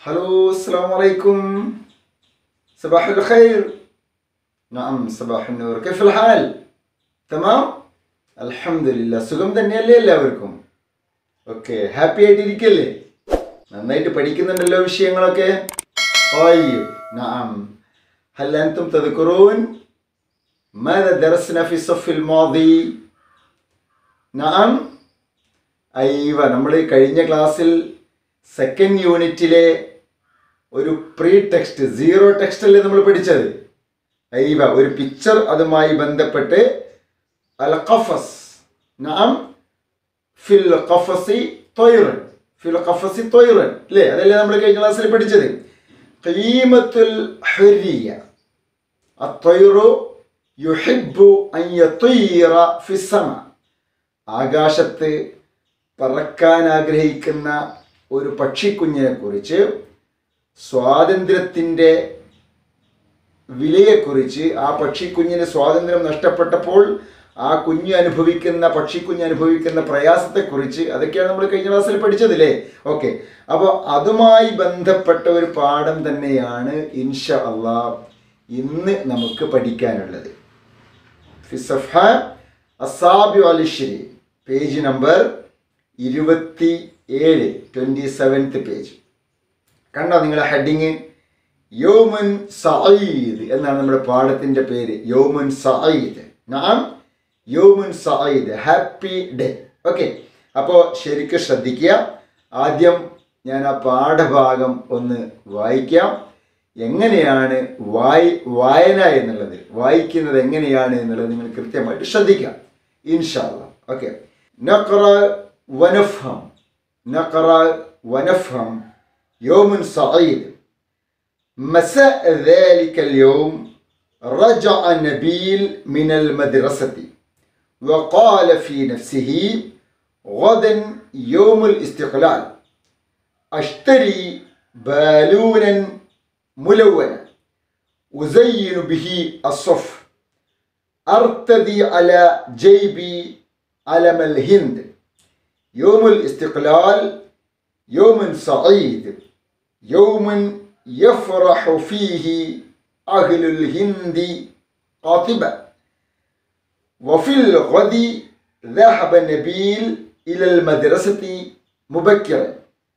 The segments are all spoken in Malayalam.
هلو السلام عليكم صباح الخير نعم صباح النور كيف الحال تمام الحمد لله സുഖം തന്നെയല്ലേ എല്ലാവർക്കും ഓക്കെ ഹാപ്പി ആയിട്ടിരിക്കല്ലേ നന്നായിട്ട് പഠിക്കുന്നുണ്ടല്ലോ വിഷയങ്ങളൊക്കെ അയ്യോ نعم هل أنتم تذكرون ماذا درسنا في الصف الماضي نعم അയ്യവ നമ്മൾ കഴിഞ്ഞ ക്ലാസ്സിൽ സെക്കൻഡ് യൂണിറ്റിലെ ഒരു പ്രീ ടെക്സ്റ്റ് സീറോ ടെക്സ്റ്റ് അല്ലേ നമ്മൾ പഠിച്ചത് അയ്യവ ഒരു പിക്ചർ അതുമായി ബന്ധപ്പെട്ട് അൽ ഖഫസ് നാം ഫിൽ ഖഫസി തൊയ്റൻ ഫിൽ ഖഫസി തൊയ്റൻ അല്ലേ അതല്ലേ നമ്മൾ കഴിഞ്ഞ ക്ലാസ്സിൽ പഠിച്ചത് ഖീമത്തുൽ ഹുരിയ അത്തൊയ്റു യുഹിബ്ബു അൻ യത്വയ്റ ഫിസ്സമ ആകാശത്ത് പറക്കാൻ ആഗ്രഹിക്കുന്ന ഒരു പക്ഷിക്കുഞ്ഞിനെ കുറിച്ച് സ്വാതന്ത്ര്യത്തിൻ്റെ വിലയെക്കുറിച്ച് ആ പക്ഷിക്കുഞ്ഞിന് സ്വാതന്ത്ര്യം നഷ്ടപ്പെട്ടപ്പോൾ ആ കുഞ്ഞ് അനുഭവിക്കുന്ന പക്ഷിക്കുഞ്ഞ് അനുഭവിക്കുന്ന പ്രയാസത്തെക്കുറിച്ച് അതൊക്കെയാണ് നമ്മൾ കഴിഞ്ഞ ക്ലാസ്സിൽ പഠിച്ചതില്ലേ ഓക്കെ അപ്പോൾ അതുമായി ബന്ധപ്പെട്ട ഒരു പാഠം തന്നെയാണ് ഇൻഷ അള്ളാ ഇന്ന് നമുക്ക് പഠിക്കാനുള്ളത് ഫിസഫ അസാബി അലിശ്ശേരി പേജ് നമ്പർ ഇരുപത്തി ഏഴ് ട്വൻറ്റി സെവൻത്ത് പേജ് കണ്ടോ നിങ്ങളെ ഹെഡിങ് യോമുൻ സഈദ് എന്നാണ് നമ്മുടെ പാഠത്തിൻ്റെ പേര് യോമുൻ സഈദ് നാം യോമുൻ സഈദ് ഹാപ്പി ഡേ ഓക്കെ അപ്പോൾ ശരിക്കും ശ്രദ്ധിക്കുക ആദ്യം ഞാൻ ആ പാഠഭാഗം ഒന്ന് വായിക്കാം എങ്ങനെയാണ് വായി വായന എന്നുള്ളത് വായിക്കുന്നത് എങ്ങനെയാണ് എന്നുള്ളത് നിങ്ങൾ കൃത്യമായിട്ട് ശ്രദ്ധിക്കാം ഇൻഷാല്ല ഓക്കെ نقرأ ونفهم نقرأ ونفهم يوم سعيد مساء ذلك اليوم رجع نبيل من المدرسة وقال في نفسه غدا يوم الاستقلال أشتري بالونا ملونا أزين به الصف أرتدي على جيبي علم الهند يوم الاستقلال يوم سعيد يوم يفرح فيه أهل الهند قاطبة وفي الغد ذهب نبيل إلى المدرسة مبكرا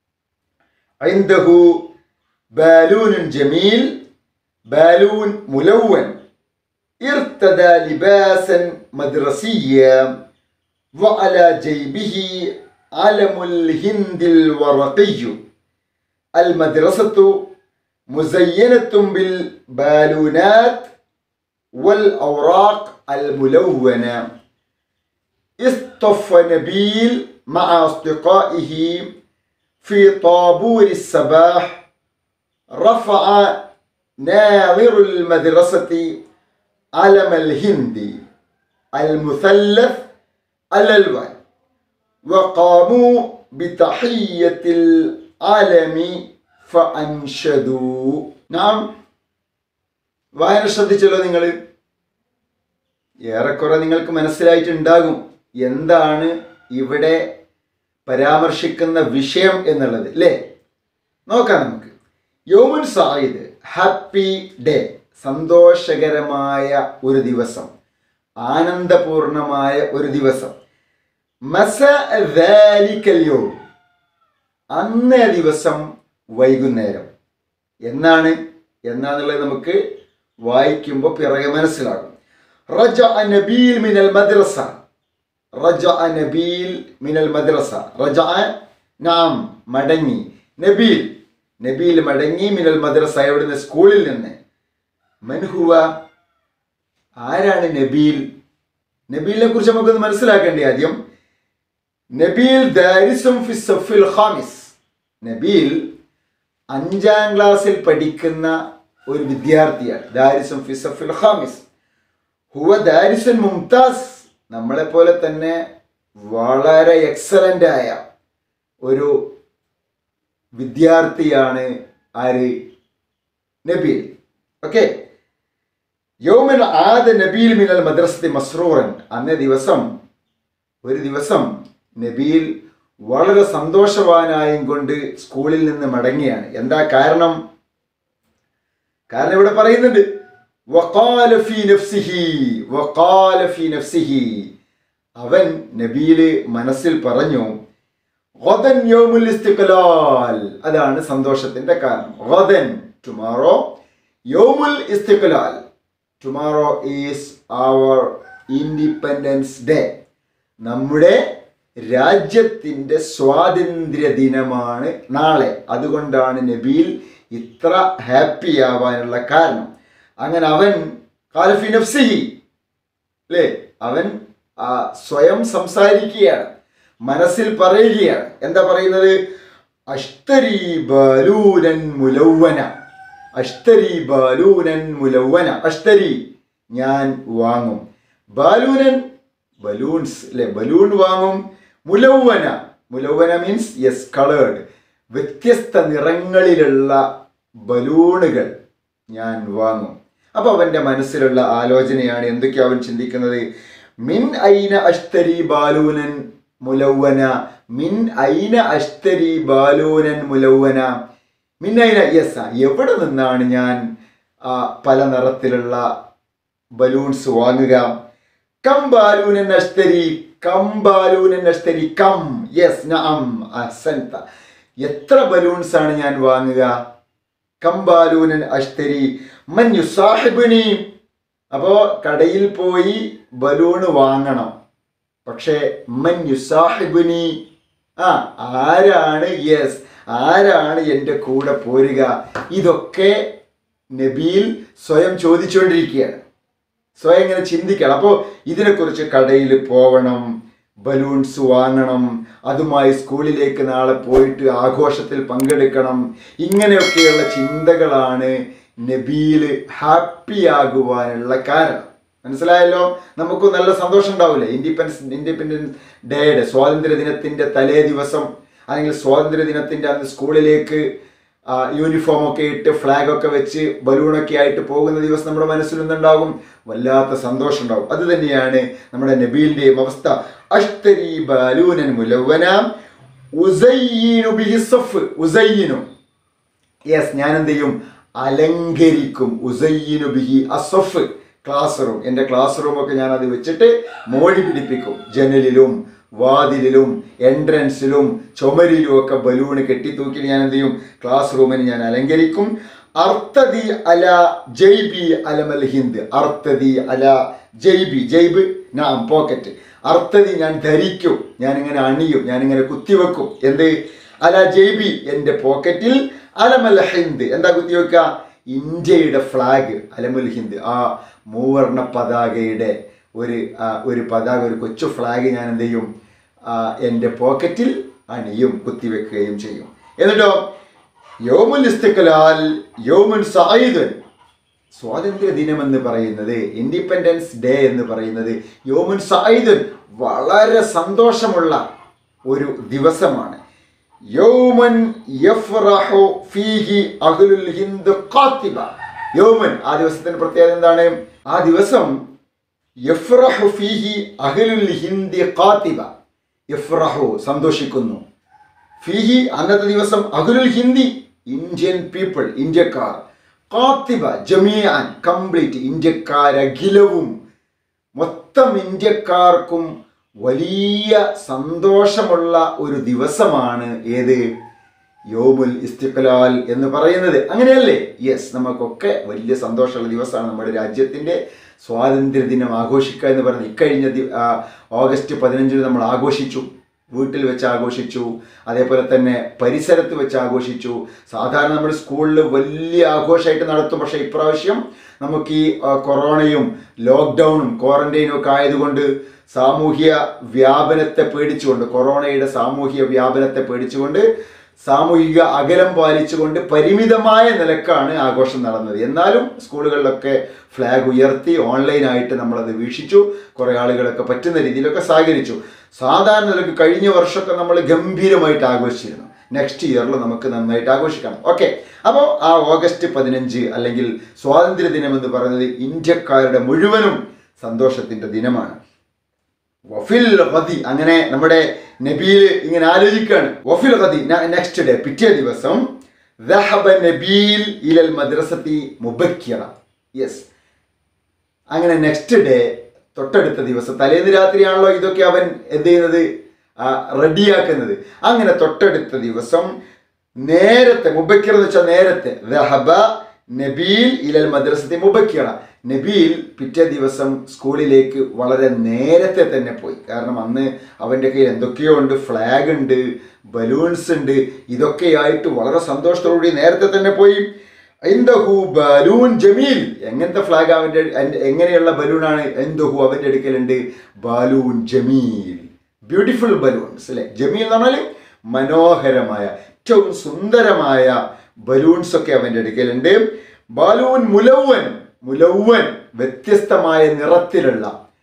عنده بالون جميل بالون ملون ارتدى لباسا مدرسيا وعلى جيبه علم الهند الورقي المدرسة مزينة بالبالونات والأوراق الملونة اصطف نبيل مع أصدقائه في طابور الصباح رفع ناظر المدرسة علم الهند المثلث الألوان وقاموا بتحية العالم فأنشدوا نعم വായന ശ്രദ്ധിച്ചല്ലോ നിങ്ങൾ ഏറെക്കുറെ നിങ്ങൾക്ക് മനസ്സിലായിട്ടുണ്ടാകും എന്താണ് ഇവിടെ പരാമർശിക്കുന്ന വിഷയം എന്നുള്ളത് അല്ലേ നോക്കാം നമുക്ക് യോമുൻ സായിദ് ഹാപ്പി ഡേ സന്തോഷകരമായ ഒരു ദിവസം ആനന്ദപൂർണമായ ഒരു ദിവസം മസ യോ അന്നേ ദിവസം വൈകുന്നേരം എന്നാണ് എന്നാന്നുള്ളത് നമുക്ക് വായിക്കുമ്പോൾ പിറകെ മനസ്സിലാകും റജ നബീൽ മിനൽ മദ്രസ റജ നബീൽ മിനൽ മദ്രസ റജ നാം മടങ്ങി നബീൽ നബീൽ മടങ്ങി മിനൽ മദ്രസ എവിടുന്ന് സ്കൂളിൽ നിന്ന് മൻഹുവ ആരാണ് നബീൽ നബീലിനെ കുറിച്ച് നമുക്കൊന്ന് മനസ്സിലാക്കേണ്ടേ ആദ്യം നബീൽ ദാരിസും ഫി സഫിൽ ഖാമിസ് നബീൽ അഞ്ചാം ക്ലാസ്സിൽ പഠിക്കുന്ന ഒരു വിദ്യാർത്ഥിയാണ് ദാരിസും ഫി സഫിൽ ഖാമിസ് ഹുവ ദാരിസുൻ മുംതാസ് നമ്മളെ പോലെ തന്നെ വളരെ എക്സലൻ്റ് ആയ ഒരു വിദ്യാർത്ഥിയാണ് ആര് നബീൽ ഓക്കെ യോമൻ ആദ നബീൽ മിനൽ മദ്രസത്തി മസ്രൂറൻ അന്നേ ദിവസം ഒരു ദിവസം നബീൽ വളരെ സന്തോഷവാനായും കൊണ്ട് സ്കൂളിൽ നിന്ന് മടങ്ങിയാണ് എന്താ കാരണം കാരണം ഇവിടെ പറയുന്നുണ്ട് വഖാല ഫീ നഫ്സിഹി വഖാല ഫീ നഫ്സിഹി അവൻ നബിയില് മനസ്സിൽ പറഞ്ഞു ഗദൻ യൗമുൽ ഇസ്തിഖ്ലാൽ അതാണ് സന്തോഷത്തിന്റെ കാരണം ഗദൻ ടുമാറോ യൗമുൽ ഇസ്തിഖ്ലാൽ tomorrow is our independence day നമ്മുടെ രാജ്യത്തിൻ്റെ സ്വാതന്ത്ര്യ ദിനമാണ് നാളെ അതുകൊണ്ടാണ് നബീൽ ഇത്ര ഹാപ്പി ആവാനുള്ള കാരണം അങ്ങനെ അവൻ കാലഫി നഫ്സിഹി അല്ലേ അവൻ ആ, സ്വയം സംസാരിക്കുകയാണ് മനസ്സിൽ പറയുകയാണ് എന്താ പറയുന്നത് അഷ്തരി ബാലൂനൻ മുലൗവന അഷ്തരി ബാലൂനൻ മുലൗവന അഷ്തരി ഞാൻ വാങ്ങും ബാലൂനൻ ബലൂൺസ് അല്ലെ ബലൂൺ വാങ്ങും മുലൗവന മുലൗവന മീൻസ് യെസ് കളേർഡ് വ്യത്യസ്ത നിറങ്ങളിലുള്ള ബലൂണുകൾ ഞാൻ വാങ്ങും അപ്പൊ അവന്റെ മനസ്സിലുള്ള ആലോചനയാണ് എന്തൊക്കെയാ അവൻ ചിന്തിക്കുന്നത് മിൻ ഐന അഷ്തരി ബാലൂനൻ മുലൗവന മിൻ ഐന അഷ്തരി ബാലൂനൻ മുലൗവന മിൻ ഐന യെസ് എവിടെ നിന്നാണ് ഞാൻ ആ, പല നിറത്തിലുള്ള ബലൂൺസ് വാങ്ങുക കം ബാലൂനൻ അഷ്തരി കം ബാലൂനൻ അഷ്തരി കം യെസ് നഅം അഹ്സൻത എത്ര ബലൂൺസ് ആണ് ഞാൻ വാങ്ങുക കം ബാലൂനൻ അഷ്തരി മൻ യുസാഹിബുനി അപ്പോ കടയിൽ പോയി ബലൂണ് വാങ്ങണം പക്ഷേ മൻ യുസാഹിബുനി ആ ആരാണ് യെസ് ആരാണ് എൻ്റെ കൂടെ പോരുക ഇതൊക്കെ നബീൽ സ്വയം ചോദിച്ചുകൊണ്ടിരിക്കുകയാണ് സ്വയം ഇങ്ങനെ ചിന്തിക്കണം അപ്പോൾ ഇതിനെക്കുറിച്ച് കടയിൽ പോകണം ബലൂൺസ് വാങ്ങണം അതുമായി സ്കൂളിലേക്ക് നാളെ പോയിട്ട് ആഘോഷത്തിൽ പങ്കെടുക്കണം ഇങ്ങനെയൊക്കെയുള്ള ചിന്തകളാണ് നബീല് ഹാപ്പി ആകുവാനുള്ള കാരണം മനസ്സിലായല്ലോ നമുക്ക് നല്ല സന്തോഷം ഉണ്ടാവില്ലേ ഇൻഡിപെൻഡൻസ് ഇൻഡിപെൻഡൻസ് ഡേയുടെ സ്വാതന്ത്ര്യ ദിനത്തിന്റെ തലേ ദിവസം അല്ലെങ്കിൽ സ്വാതന്ത്ര്യ ദിനത്തിന്റെ അന്ന് സ്കൂളിലേക്ക് യൂണിഫോം ഒക്കെ ഇട്ട് ഫ്ലാഗ് ഒക്കെ വെച്ച് ബലൂണൊക്കെ ആയിട്ട് പോകുന്ന ദിവസം നമ്മുടെ മനസ്സിൽ നിന്നുണ്ടാകും വല്ലാത്ത സന്തോഷം ഉണ്ടാവും അത് തന്നെയാണ് നമ്മുടെ നബീലിന്റെയും അവസ്ഥ അഷ്തരി ബലൂനൻ മുലവന ഉസയ്യിനു ബിഹി സഫ് ഉസയ്യിനു യെസ് ഞാൻ എന്ത് ചെയ്യും അലങ്കരിക്കും ഉസയ്യിനു ബിഹി അസഫ് ക്ലാസ് റൂം എൻ്റെ ക്ലാസ് റൂമൊക്കെ ഞാൻ അത് വെച്ചിട്ട് മോടി പിടിപ്പിക്കും ജനലിലും വാതിലിലും എൻട്രൻസിലും ചുമരിലും ഒക്കെ ബലൂണ് കെട്ടിത്തൂക്കി ഞാൻ എന്ത് ചെയ്യും ക്ലാസ് റൂമിന് ഞാൻ അലങ്കരിക്കും അർത്തതി അല ജൈബി അലമൽ ഹിന്ദ് അർത്തതി അല ജൈബി ജൈബ് നാം പോക്കറ്റ് അർത്തതി ഞാൻ ധരിക്കും ഞാനിങ്ങനെ അണിയും ഞാനിങ്ങനെ കുത്തിവെക്കും എന്ത് അല ജൈബി എൻ്റെ പോക്കറ്റിൽ അലമൽ ഹിന്ദ് എന്താ കുത്തിവെക്കുക ഇന്ത്യയുടെ ഫ്ലാഗ് അലമുൽ ഹിന്ദ് ആ മൂവർണ്ണ പതാകയുടെ ഒരു ആ, ഒരു പതാക ഒരു കൊച്ചു ഫ്ലാഗ് ഞാൻ എന്ത് ചെയ്യും ആ, എൻ്റെ പോക്കറ്റിൽ അണിയും കുത്തിവെക്കുകയും ചെയ്യും എന്നിട്ടോ യോമുൽ ഇസ്തിഖലാൽ യോമുൻ സായിദൻ സ്വാതന്ത്ര്യ ദിനം എന്ന് പറയുന്നത് ഇൻഡിപെൻഡൻസ് ഡേ എന്ന് പറയുന്നത് യോമുൻ സായിദൻ വളരെ സന്തോഷമുള്ള ഒരു ദിവസമാണ് യൗമൻ യഫ്റഹു ഫീഹി അഹ്ലുൽ ഹിന്ദ് ഖാത്തിബ യൗമൻ ആ ദിവസത്തിന്റെ പ്രത്യേകത എന്താണ് ആ ദിവസം യഫ്റഹു ഫീഹി അഹ്ലുൽ ഹിന്ദ് ഖാത്തിബ യഫ്റഹു സന്തോഷിക്കുന്നു ഫീഹി അന്നത്തെ ദിവസം അഹ്ലുൽ ഹിന്ദി ഇന്ത്യൻ പീപ്പിൾ ഇന്ത്യക്കാർ ഖാത്തിബ ജമിയാൻ കംപ്ലീറ്റ് ഇന്ത്യക്കാരഖിലവും മൊത്തം ഇന്ത്യക്കാർക്കും വലിയ സന്തോഷമുള്ള ഒരു ദിവസമാണ് ഏത് യോമുൽ ഇസ്തിഖലാൽ എന്ന് പറയുന്നത് അങ്ങനെയല്ലേ യെസ് നമുക്കൊക്കെ വലിയ സന്തോഷമുള്ള ദിവസമാണ് നമ്മുടെ രാജ്യത്തിൻ്റെ സ്വാതന്ത്ര്യ ദിനം ആഘോഷിക്കുക എന്ന് പറയുന്നത് ഇക്കഴിഞ്ഞ ദി- ആ, ഓഗസ്റ്റ് പതിനഞ്ചിന് നമ്മൾ ആഘോഷിച്ചു വീട്ടിൽ വെച്ച് ആഘോഷിച്ചു അതേപോലെ തന്നെ പരിസരത്ത് വെച്ച് ആഘോഷിച്ചു സാധാരണ നമ്മൾ സ്കൂളിൽ വലിയ ആഘോഷമായിട്ട് നടത്തും പക്ഷേ ഇപ്രാവശ്യം നമുക്ക് ഈ ആ, കൊറോണയും ലോക്ക്ഡൗണും ക്വാറന്റൈനും ഒക്കെ ആയതുകൊണ്ട് സാമൂഹ്യ വ്യാപനത്തെ പേടിച്ചുകൊണ്ട് കൊറോണയുടെ സാമൂഹ്യ വ്യാപനത്തെ പേടിച്ചുകൊണ്ട് സാമൂഹിക അകലം പാലിച്ചുകൊണ്ട് പരിമിതമായ നിലക്കാണ് ആഘോഷം നടന്നത് എന്നാലും സ്കൂളുകളിലൊക്കെ ഫ്ലാഗ് ഉയർത്തി ഓൺലൈനായിട്ട് നമ്മളത് വീക്ഷിച്ചു കുറേ ആളുകളൊക്കെ പറ്റുന്ന രീതിയിലൊക്കെ സഹകരിച്ചു സാധാരണ നിലക്ക് കഴിഞ്ഞ വർഷമൊക്കെ നമ്മൾ ഗംഭീരമായിട്ട് ആഘോഷിച്ചിരുന്നു നെക്സ്റ്റ് ഇയറിൽ നമുക്ക് നന്നായിട്ട് ആഘോഷിക്കണം ഓക്കെ അപ്പോൾ ആ ഓഗസ്റ്റ് പതിനഞ്ച് അല്ലെങ്കിൽ സ്വാതന്ത്ര്യ ദിനം എന്ന് പറയുന്നത് ഇന്ത്യക്കാരുടെ മുഴുവനും സന്തോഷത്തിൻ്റെ ദിനമാണ് വഫിൽ ഖദി അങ്ങനെ നമ്മുടെ നബീൽ ഇങ്ങനെ ആലോചിക്കുകയാണ് വഫിൽ ഖദി നെക്സ്റ്റ് ഡേ പിറ്റേ ദിവസം ذهب നബീൽ ഇലൽ മദ്രസത്തി മുബക്കിറ യെസ് അങ്ങനെ നെക്സ്റ്റ് ഡേ തൊട്ടടുത്ത ദിവസം തലേന്ന് രാത്രിയാണല്ലോ ഇതൊക്കെ അവൻ എന്ത് ചെയ്യുന്നത് റെഡിയാക്കുന്നത് അങ്ങനെ തൊട്ടടുത്ത ദിവസം നേരത്തെ മുബക്കിർ എന്ന് വെച്ചാൽ നേരത്തെ ദഹബ നബീൽ ഇലൽ മദ്രസത്തെ മുബക്കിറ നബീൽ പിറ്റേ ദിവസം സ്കൂളിലേക്ക് വളരെ നേരത്തെ തന്നെ പോയി കാരണം അന്ന് അവൻ്റെ കയ്യിൽ എന്തൊക്കെയോ ഉണ്ട് ഫ്ലാഗ് ഉണ്ട് ബലൂൺസ് ഉണ്ട് ഇതൊക്കെയായിട്ട് വളരെ സന്തോഷത്തോടുകൂടി നേരത്തെ തന്നെ പോയി എന്തഹു ബലൂൺ ജമീൽ എങ്ങനത്തെ ഫ്ലാഗ് അവൻ്റെ അൻ്റെ- എങ്ങനെയുള്ള ബലൂണാണ് എന്തഹു അവൻ്റെ അടുക്കലുണ്ട് ബലൂൺ ജമീൽ ബ്യൂട്ടിഫുൾ ബലൂൺസ് അല്ലെ ജമീൽ എന്ന് പറഞ്ഞാൽ മനോഹരമായ ഏറ്റവും സുന്ദരമായ ബലൂൺസ് ഒക്കെ അവൻ്റെ അടുക്കലുണ്ട് ബലൂൺ മുലവൻ മുലവൻ വ്യത്യസ്തമായ നിറത്തിലുള്ള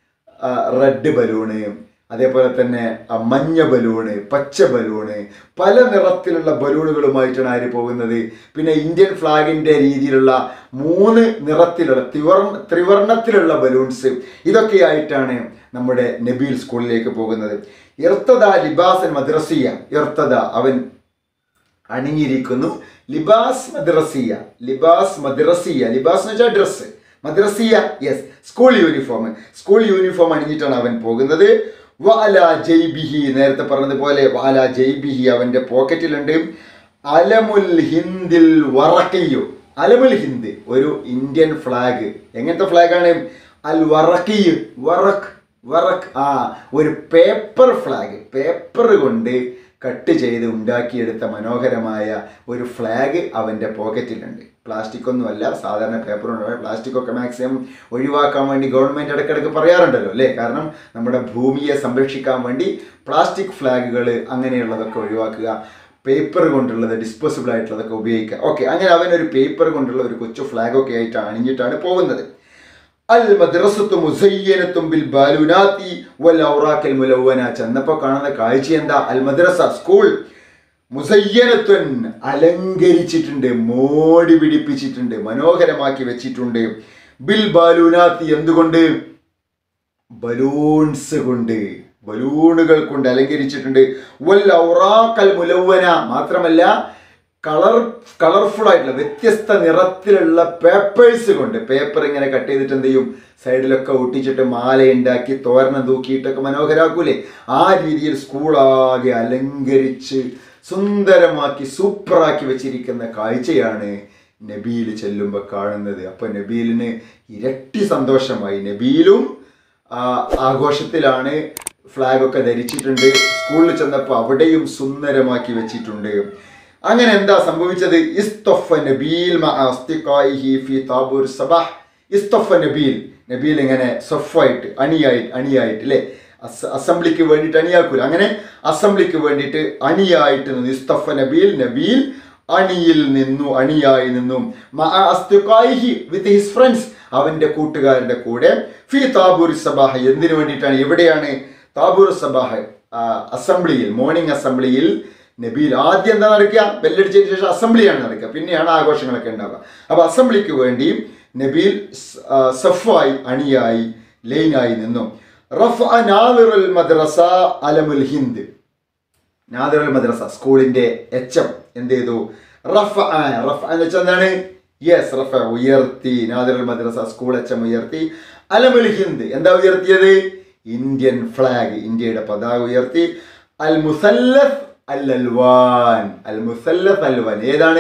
റെഡ് ബലൂണ് അതേപോലെ തന്നെ ആ, മഞ്ഞ ബലൂണ് പച്ച ബലൂണ് പല നിറത്തിലുള്ള ബലൂണുകളുമായിട്ടാണ് ആര് പോകുന്നത് പിന്നെ ഇന്ത്യൻ ഫ്ലാഗിന്റെ രീതിയിലുള്ള മൂന്ന് നിറത്തിലുള്ള ത്രിവർണ ത്രിവർണത്തിലുള്ള ബലൂൺസ് ഇതൊക്കെയായിട്ടാണ് നമ്മുടെ നബീൽ സ്കൂളിലേക്ക് പോകുന്നത് ഇർത്തദ ലിബാസൻ മദ്രസിയ ഇർത്തദ അവൻ അണിഞ്ഞിരിക്കുന്നു ലിബാസ് മദ്രസിയ ലിബാസ് മദ്രസിയ ലിബാസ് എന്ന് വെച്ചാൽ ഡ്രസ്സ് മദ്രസിയ yes school uniform school uniform അണിഞ്ഞിട്ടാണ് അവൻ പോകുന്നത് വാല ജയ്ബിഹി നേരത്തെ പറഞ്ഞതുപോലെ വാല ജയ്ബിഹി അവന്റെ പോക്കറ്റിലുണ്ട് അലമുൽ ഹിന്ദിൽ വറക്കിയു അലമുൽ ഹിന്ദ് ഒരു ഇന്ത്യൻ ഫ്ലാഗ് എങ്ങനത്തെ ഫ്ലാഗാണ് അൽ വറക്കിയു വറക്ക് വറക്ക് ആ ഒരു പേപ്പർ ഫ്ലാഗ് പേപ്പർ കൊണ്ട് കട്ട് ചെയ്ത് ഉണ്ടാക്കിയെടുത്ത മനോഹരമായ ഒരു ഫ്ലാഗ് അവൻ്റെ പോക്കറ്റിലുണ്ട് പ്ലാസ്റ്റിക് ഒന്നുമല്ല സാധാരണ പേപ്പർ ഉണ്ട് പ്ലാസ്റ്റിക് ഒക്കെ മാക്സിമം ഒഴിവാക്കാൻ വേണ്ടി ഗവൺമെൻറ് ഇടയ്ക്കിടയ്ക്ക് പറയാറുണ്ടല്ലോ അല്ലേ കാരണം നമ്മുടെ ഭൂമിയെ സംരക്ഷിക്കാൻ വേണ്ടി പ്ലാസ്റ്റിക് ഫ്ലാഗുകൾ അങ്ങനെയുള്ളതൊക്കെ ഒഴിവാക്കുക പേപ്പർ കൊണ്ടുള്ളത് ഡിസ്പോസിബിൾ ആയിട്ടുള്ളതൊക്കെ ഉപയോഗിക്കുക ഓക്കെ അങ്ങനെ അവൻ ഒരു പേപ്പർ കൊണ്ടുള്ള ഒരു കൊച്ചു ഫ്ലാഗ് ഒക്കെ ആയിട്ട് അണിഞ്ഞിട്ടാണ് പോകുന്നത് അൽ മദ്രസത്തു മുസയ്യനത്തും ബിൽ ബാലുനാത്തി വൽ ഔറാക്കൽ മുലവന ചെന്നപ്പോൾ കാണുന്ന കാഴ്ച എന്താ അൽ മദ്രസ സ്കൂൾ മുസയ്യനത്വൻ അലങ്കരിച്ചിട്ടുണ്ട് മോടി പിടിപ്പിച്ചിട്ടുണ്ട് മനോഹരമാക്കി വെച്ചിട്ടുണ്ട് ബിൽ ബാലുനാത്തി എന്തുകൊണ്ട് ബലൂൺസ് കൊണ്ട് ബലൂണുകൾ കൊണ്ട് അലങ്കരിച്ചിട്ടുണ്ട് വൽ ഔറാക്കൽ മുലവന മാത്രമല്ല കളർ കളർഫുൾ ആയിട്ടുള്ള വ്യത്യസ്ത നിറത്തിലുള്ള പേപ്പേഴ്സ് കൊണ്ട് പേപ്പർ ഇങ്ങനെ കട്ട് ചെയ്തിട്ട് എന്ത് ചെയ്യും സൈഡിലൊക്കെ ഒട്ടിച്ചിട്ട് മാല ഉണ്ടാക്കി തോരണം തൂക്കിയിട്ടൊക്കെ മനോഹരാക്കൂലേ ആ രീതിയിൽ സ്കൂളാകെ അലങ്കരിച്ച് സുന്ദരമാക്കി സൂപ്പറാക്കി വെച്ചിരിക്കുന്ന കാഴ്ചയാണ് നബീൽ ചെല്ലുമ്പോൾ കാണുന്നത് അപ്പൊ നബീലിന് ഇരട്ടി സന്തോഷമായി നബീലും ആ, ആഘോഷത്തിലാണ് ഫ്ലാഗ് ഒക്കെ ധരിച്ചിട്ടുണ്ട് സ്കൂളിൽ ചെന്നപ്പോൾ അവിടെയും സുന്ദരമാക്കി വെച്ചിട്ടുണ്ട് അങ്ങനെ എന്താ സംഭവിച്ചത് ഇസ്തൊഫ നബീൽ മഅ അസ്തിഖായിഹി ഫി താബൂർ സബാഹ് ഇസ്തൊഫ നബീൽ നബീൽ ഇങ്ങനെ സൊഫായിട്ട് അണിയായിട്ട് അണിയായിട്ട് അല്ലേ അസ- അസംബ്ലിക്ക് വേണ്ടിയിട്ട് അണിയാക്കൂല അങ്ങനെ അസംബ്ലിക്ക് വേണ്ടിയിട്ട് അണിയായിട്ട് നിന്നു ഇസ്തഫ നബീൽ നബീൽ അണിയിൽ നിന്നു അണിയായി നിന്നും മഅ അസ്തിഖായിഹി വിത്ത് ഹിസ് ഫ്രണ്ട്സ് അവന്റെ കൂട്ടുകാരുടെ കൂടെ ഫി താബൂർ സബാഹ് എന്തിനു വേണ്ടിയിട്ടാണ് എവിടെയാണ് താബൂർ സബാഹ് ആ, അസംബ്ലിയിൽ മോർണിംഗ് അസംബ്ലിയിൽ നബീൽ ആദ്യം എന്താ നടക്കുക ബെല്ലടിച്ചതിന് ശേഷം അസംബ്ലിയാണ് നടക്കുക പിന്നെയാണ് ആഘോഷങ്ങളൊക്കെ ഉണ്ടാവുക അപ്പൊ അസംബ്ലിക്ക് വേണ്ടി നബീൽ സ്- ആ, സഫായി അണിയായി ലൈനായി നിന്നു റഫ നാദിറുൽ മദ്രസ അലമുൽ ഹിന്ദ് നാദിറുൽ മദ്രസ സ്കൂളിന്റെ എച്ച് എം എന്ത് ചെയ്തു റഫ റഫ എന്ന് വെച്ചാൽ എന്താണ് യെസ് റഫ ഉയർത്തി നാദിറുൽ മദ്രസ സ്കൂൾ എച്ച് എം ഉയർത്തി അലമുൽ ഹിന്ദ് എന്താ ഉയർത്തിയത് ഇന്ത്യൻ ഫ്ലാഗ് ഇന്ത്യയുടെ പതാക ഉയർത്തി അൽ മുസല്ലഫ് അൽ അൽവാൻ അൽ മുസല്ലഫ് അൽവാൻ ഏതാണ്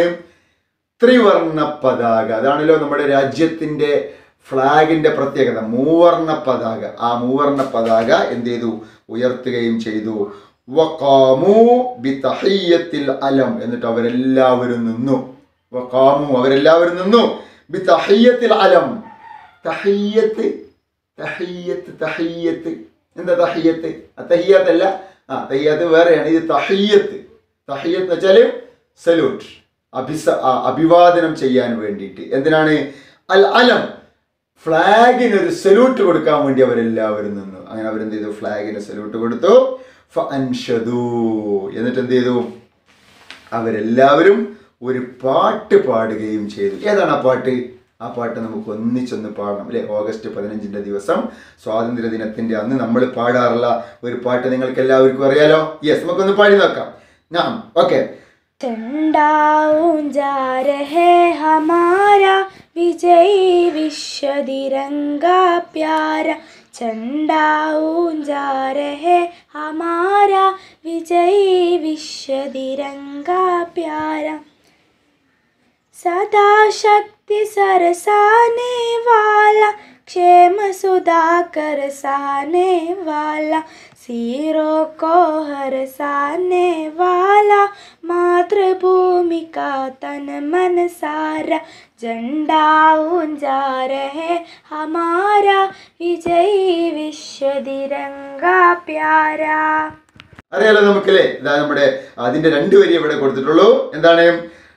ത്രിവർണ പതാക അതാണല്ലോ നമ്മുടെ രാജ്യത്തിന്റെ ഫ്ലാഗിന്റെ പ്രത്യേകത മൂവർണ പതാക ആ മൂവർണ പതാക എന്ത് ചെയ്തു ഉയർത്തുകയും ചെയ്തു വഖാമു ബിതഹിയ്യത്തിൽ അലം എന്നിട്ട് അവരെല്ലാവരും നിന്നു വഖാമു അവരെല്ലാവരും നിന്നു ബിതഹിയ്യത്തിൽ അലം തഹിയ്യത്ത് തഹിയ്യത്ത് തഹിയ്യത്ത് എന്താ തഹിയ്യത്ത് തഹിയ്യത്ത് അല്ല ആ തഹിയ്യത്ത് വേറെയാണ് ഇത് തഹിയ്യത്ത് തഹിയ്യത്ത് എന്ന് വെച്ചാൽ സല്യൂട്ട് അഭിസ ആ, അഭിവാദനം ചെയ്യാൻ വേണ്ടിയിട്ട് എന്തിനാണ് അൽ അലം ഫ്ലാഗിന് ഒരു സല്യൂട്ട് കൊടുക്കാൻ വേണ്ടി അവരെല്ലാവരും നിന്നു അങ്ങനെ അവരെന്ത് ചെയ്തു ഫ്ലാഗിന് സല്യൂട്ട് കൊടുത്തു ഫഅൻഷദൂ. എന്നിട്ട് എന്ത് ചെയ്തു അവരെല്ലാവരും ഒരു പാട്ട് പാടുകയും ചെയ്തു ഏതാണ് ആ പാട്ട് ആ പാട്ട് നമുക്ക് ഒന്നിച്ചൊന്ന് പാടണം അല്ലേ ഓഗസ്റ്റ് പതിനഞ്ചിൻ്റെ ദിവസം സ്വാതന്ത്ര്യ ദിനത്തിൻ്റെ അന്ന് നമ്മൾ പാടാറുള്ള ഒരു പാട്ട് നിങ്ങൾക്ക് എല്ലാവർക്കും അറിയാലോ യെസ് നമുക്കൊന്ന് പാടി നോക്കാം ഞാൻ ഓക്കെ झंडा ऊंचा रहे हमारा विजयी विश्व तिरंगा प्यारा झंडा ऊंचा रहे हमारा विजयी विश्व तिरंगा प्यारा सदा शक्ति सरसाने वाला क्षेम सुधा करसाने वाला सिरों को हरसाने वाला मातृभूमि का तन मन सारा झंडा ऊंचा रहे हमारा विजयी विश्व तिरंगा प्यारा അറിയാലോ നമുക്കല്ലേ ഇതാ നമ്മുടെ അതിന്റെ രണ്ട് വരി ഇവിടെ കൊടുത്തിട്ടുള്ളൂ എന്താണ്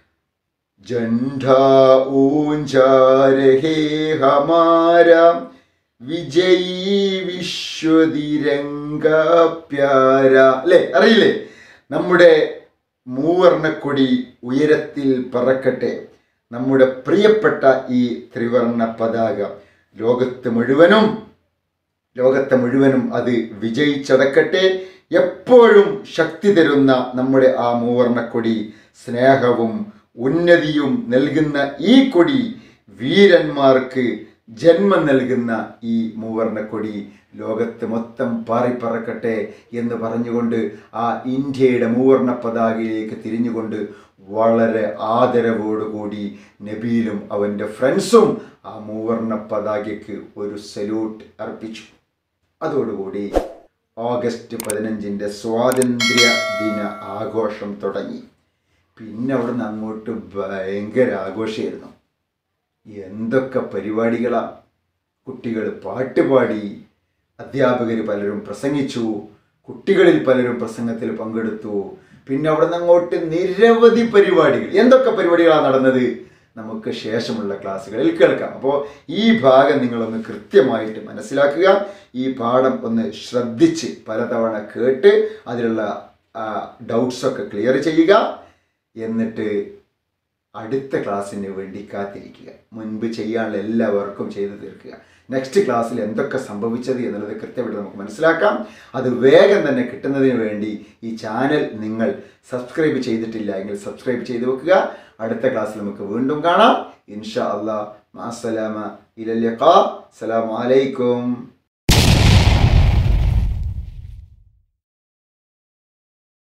झंडा ऊंचा रहे हमारा വിജയീ വിശ്വതിരംഗ പ്യാര അല്ലേ അറിയില്ലേ നമ്മുടെ മൂവർണ്ണക്കൊടി ഉയരത്തിൽ പറക്കട്ടെ നമ്മുടെ പ്രിയപ്പെട്ട ഈ ത്രിവർണ പതാക ലോകത്ത് മുഴുവനും ലോകത്തെ മുഴുവനും അത് വിജയിച്ചടക്കട്ടെ എപ്പോഴും ശക്തി തരുന്ന നമ്മുടെ ആ മൂവർണ്ണക്കൊടി സ്നേഹവും ഉന്നതിയും നൽകുന്ന ഈ കൊടി വീരന്മാർക്ക് ജന്മം നൽകുന്ന ഈ മൂവർണ്ണക്കൊടി ലോകത്ത് മൊത്തം പാറിപ്പറക്കട്ടെ എന്ന് പറഞ്ഞുകൊണ്ട് ആ ഇന്ത്യയുടെ മൂവർണ്ണ പതാകയിലേക്ക് തിരിഞ്ഞുകൊണ്ട് വളരെ ആദരവോടുകൂടി നബീലും അവൻ്റെ ഫ്രണ്ട്സും ആ മൂവർണ്ണ പതാകയ്ക്ക് ഒരു സല്യൂട്ട് അർപ്പിച്ചു അതോടുകൂടി ഓഗസ്റ്റ് പതിനഞ്ചിൻ്റെ സ്വാതന്ത്ര്യ ദിന ആഘോഷം തുടങ്ങി പിന്നെ അവിടുന്ന് അങ്ങോട്ട് ഭയങ്കര ആഘോഷമായിരുന്നു എന്തൊക്കെ പരിപാടികളാ കുട്ടികൾ പാട്ടുപാടി അധ്യാപകർ പലരും പ്രസംഗിച്ചു കുട്ടികളിൽ പലരും പ്രസംഗത്തിൽ പങ്കെടുത്തു പിന്നെ അവിടുന്ന് അങ്ങോട്ട് നിരവധി പരിപാടികൾ എന്തൊക്കെ പരിപാടികളാണ് നടന്നത് നമുക്ക് ശേഷമുള്ള ക്ലാസ്സുകളിൽ കേൾക്കാം അപ്പോൾ ഈ ഭാഗം നിങ്ങളൊന്ന് കൃത്യമായിട്ട് മനസ്സിലാക്കുക ഈ പാഠം ഒന്ന് ശ്രദ്ധിച്ച് പലതവണ കേട്ട് അതിലുള്ള ഡൗട്ട്സൊക്കെ ക്ലിയർ ചെയ്യുക എന്നിട്ട് അടുത്ത ക്ലാസ്സിന് വേണ്ടി കാത്തിരിക്കുക മുൻപ് ചെയ്യാനുള്ള എല്ലാ വർക്കും ചെയ്തു തീർക്കുക നെക്സ്റ്റ് ക്ലാസ്സിൽ എന്തൊക്കെ സംഭവിച്ചത് എന്നുള്ളത് കൃത്യമായിട്ട് നമുക്ക് മനസ്സിലാക്കാം അത് വേഗം തന്നെ കിട്ടുന്നതിന് വേണ്ടി ഈ ചാനൽ നിങ്ങൾ സബ്സ്ക്രൈബ് ചെയ്തിട്ടില്ല എങ്കിൽ സബ്സ്ക്രൈബ് ചെയ്ത് വെക്കുക അടുത്ത ക്ലാസ്സിൽ നമുക്ക് വീണ്ടും കാണാം ഇൻഷാ അള്ളാഹ് മാസലാമ ഇലല്യഖാ അസ്സലാമു അലൈക്കും